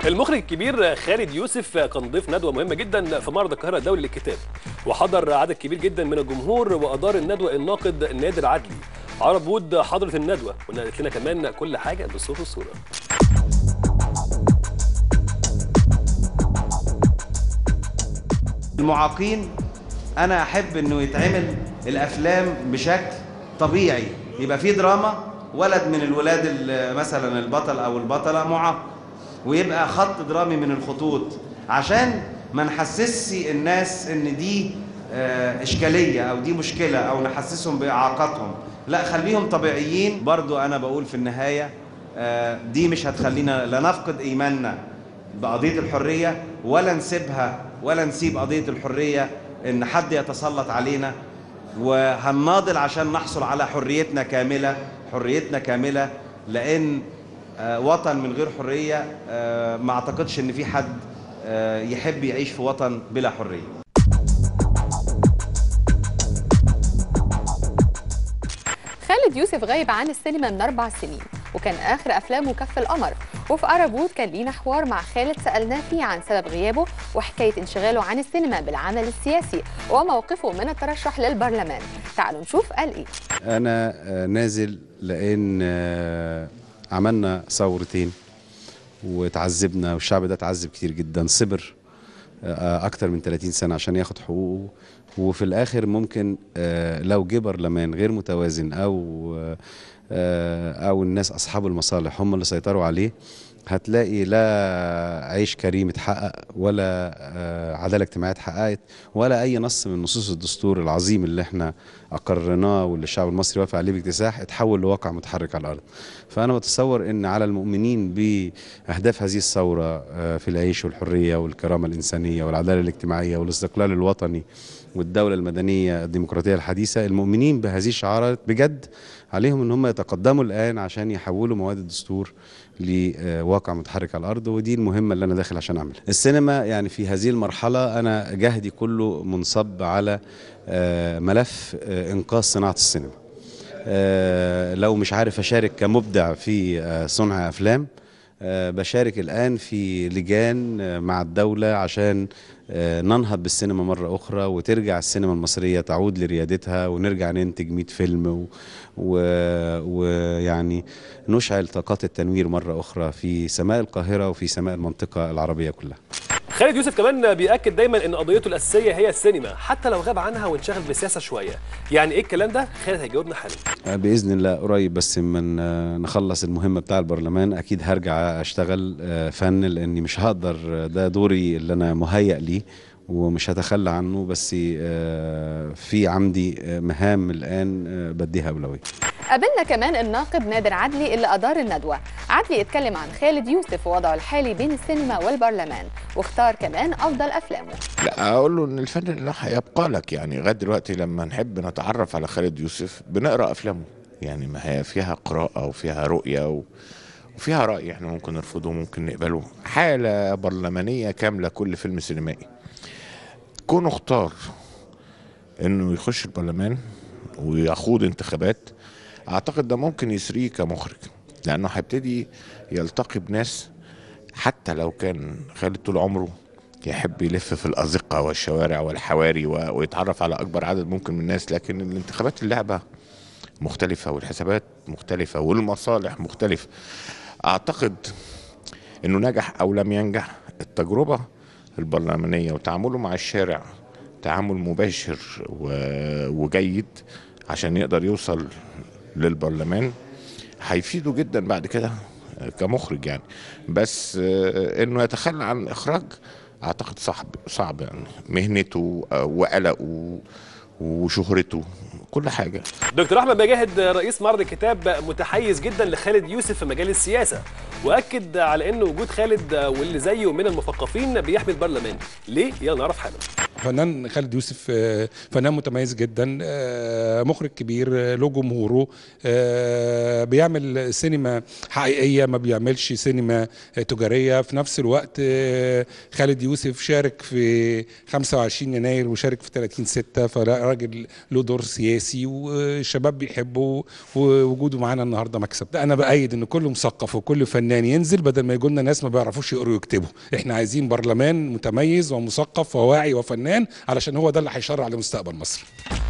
المخرج الكبير خالد يوسف كان ضيف ندوه مهمه جدا في معرض القاهره الدولي للكتاب وحضر عدد كبير جدا من الجمهور وادار الندوه الناقد نادر عدلي عرب وود حضرت الندوه ونقلت لنا كمان كل حاجه بالصوت والصوره المعاقين انا احب انه يتعمل الافلام بشكل طبيعي يبقى في دراما ولد من الولاد ال- مثلا البطل او البطله معاق ويبقى خط درامي من الخطوط عشان ما نحسسش الناس ان دي آه، اشكاليه او دي مشكله او نحسسهم باعاقتهم لا خليهم طبيعيين برضو انا بقول في النهايه آه، دي مش هتخلينا لا نفقد ايماننا بقضيه الحريه ولا نسيبها ولا نسيب قضيه الحريه ان حد يتسلط علينا وهنناضل عشان نحصل على حريتنا كامله حريتنا كامله لان آه، وطن من غير حريه آه، ما اعتقدش ان في حد آه، يحب يعيش في وطن بلا حريه خالد يوسف غايب عن السينما من أربع سنين وكان آخر أفلامه كف القمر وفي أرابوت كان لينا حوار مع خالد سألناه فيه عن سبب غيابه وحكاية انشغاله عن السينما بالعمل السياسي وموقفه من الترشح للبرلمان تعالوا نشوف قال إيه انا آه، نازل لان آه، عملنا ثورتين وتعذبنا والشعب ده اتعذب كتير جدا صبر آه، اكتر من 30 سنه عشان ياخد حقوقه وفي الاخر ممكن آه، لو جه برلمان غير متوازن او آه، او الناس اصحاب المصالح هم اللي سيطروا عليه هتلاقي لا عيش كريم اتحقق ولا آه، عداله اجتماعيه اتحققت ولا اي نص من نصوص الدستور العظيم اللي احنا اقررناه واللي الشعب المصري وافق عليه باكتساح اتحول لواقع متحرك على الارض فانا بتصور ان على المؤمنين باهداف هذه الثوره آه، في العيش والحريه والكرامه الانسانيه والعداله الاجتماعيه والاستقلال الوطني والدوله المدنيه الديمقراطيه الحديثه المؤمنين بهذه الشعارات بجد عليهم ان هم يتقدموا الان عشان يحولوا مواد الدستور لواقع متحرك على الارض ودي المهمه اللي انا داخل عشان اعملها. السينما يعني في هذه المرحله انا جهدي كله منصب على آه، ملف آه، انقاذ صناعه السينما. آه، لو مش عارف اشارك كمبدع في آه، صنع افلام آه، بشارك الان في لجان آه، مع الدوله عشان آه، ننهض بالسينما مره اخرى وترجع السينما المصريه تعود لريادتها ونرجع ننتج 100 فيلم و- و- ويعني نشعل طاقات التنوير مره اخرى في سماء القاهره وفي سماء المنطقه العربيه كلها. خالد يوسف كمان بيأكد دايما ان قضيته الاساسيه هي السينما حتى لو غاب عنها وانشغل بالسياسه شويه يعني ايه الكلام ده خالد هيجاوبنا حالا باذن الله قريب بس من آه، نخلص المهمه بتاع البرلمان اكيد هرجع اشتغل آه، فن لاني مش هقدر آه، ده دوري اللي انا مهيأ ليه ومش هتخلى عنه بس آه، في عندي آه، مهام الان آه، بديها اولويه قابلنا كمان الناقد نادر عدلي اللي أدار الندوة عدلي اتكلم عن خالد يوسف ووضعه الحالي بين السينما والبرلمان واختار كمان أفضل أفلامه لا اقول له ان الفن اللي هيبقى لك يعني لغايه دلوقتي لما نحب نتعرف على خالد يوسف بنقرا افلامه يعني ما هي فيها قراءه وفيها رؤيه و... وفيها راي احنا ممكن نرفضه وممكن نقبله حاله برلمانيه كامله كل فيلم سينمائي كونه اختار انه يخش البرلمان ويخوض انتخابات اعتقد ده ممكن يسريه كمخرج لانه هيبتدي يلتقي بناس حتى لو كان خالد طول عمره يحب يلف في الأزقة والشوارع والحواري و- ويتعرف على أكبر عدد ممكن من الناس لكن الانتخابات اللعبة مختلفة والحسابات مختلفة والمصالح مختلفة أعتقد أنه نجح أو لم ينجح التجربة البرلمانية وتعامله مع الشارع تعامل مباشر و- وجيد عشان يقدر يوصل للبرلمان هيفيده جدا بعد كده كمخرج يعني بس آه، انه يتخلى عن الاخراج اعتقد صعب صعب يعني مهنته آه، وقلقه وشهرته كل حاجه دكتور احمد مجاهد رئيس معرض الكتاب متحيز جدا لخالد يوسف في مجال السياسه واكد على ان وجود خالد واللي زيه من المثقفين بيحمي البرلمان ليه يلا نعرف حالا فنان خالد يوسف آه، فنان متميز جدا آه، مخرج كبير آه، له جمهوره آه، بيعمل سينما حقيقيه ما بيعملش سينما آه، تجاريه في نفس الوقت آه، خالد يوسف شارك في 25 يناير وشارك في 30 6 فراجل له دور سياسي والشباب بيحبوا ووجوده معانا النهارده مكسب ده انا بايد ان كل مثقف وكل فنان ينزل بدل ما يجوا لنا ناس ما بيعرفوش يقروا ويكتبوا احنا عايزين برلمان متميز ومثقف وواعي وفنان علشان هو ده اللي هيشرع لمستقبل مصر